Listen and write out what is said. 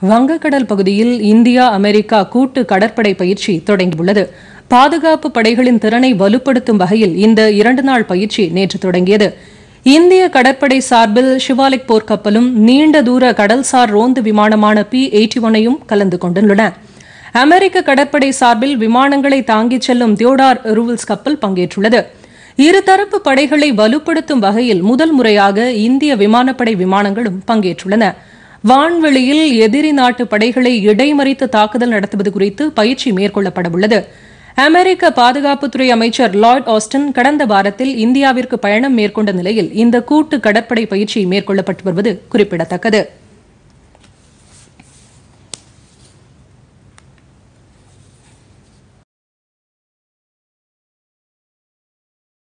வங்கக்கடல் பகுதியில் India America கூட்டு கடற்படை பயிற்சி தொடங்கியுள்ளது பாதுகாப்பு படைகளின் திறனை வலுப்படுத்தும் வகையில் இந்த இரண்டு நாள் பயிற்சி நேற்று தொடங்கியது இந்திய கடற்படை சார்பில் ஷிவாலிக் போர்க்கப்பலும் நீண்ட தூர கடல்சார் ரோந்து விமானமான பி எயிட்டி ஒன்னையும் கலந்து கொண்டுள்ளன அமெரிக்க கடற்படை சார்பில் விமானங்களை தாங்கிச் செல்லும் தியோடார் ரூவல்ஸ் கப்பல் பங்கேற்றுள்ளது இருதரப்பு படைகளை வலுப்படுத்தும் வகையில் முதல் முறையாக இந்திய விமானப்படை விமானங்களும் பங்கேற்றுள்ளன வான்வெளியில் எதிரி நாட்டு படைகளை இடைமறித்து தாக்குதல் நடத்துவது குறித்து பயிற்சி மேற்கொள்ளப்படவுள்ளது அமெரிக்க பாதுகாப்புத்துறை அமைச்சர் லார்ட் ஆஸ்டன் கடந்த வாரத்தில் இந்தியாவிற்கு பயணம் மேற்கொண்ட நிலையில் இந்த கூட்டு கடற்படை பயிற்சி மேற்கொள்ளப்பட்டு வருவது குறிப்பிடத்தக்கது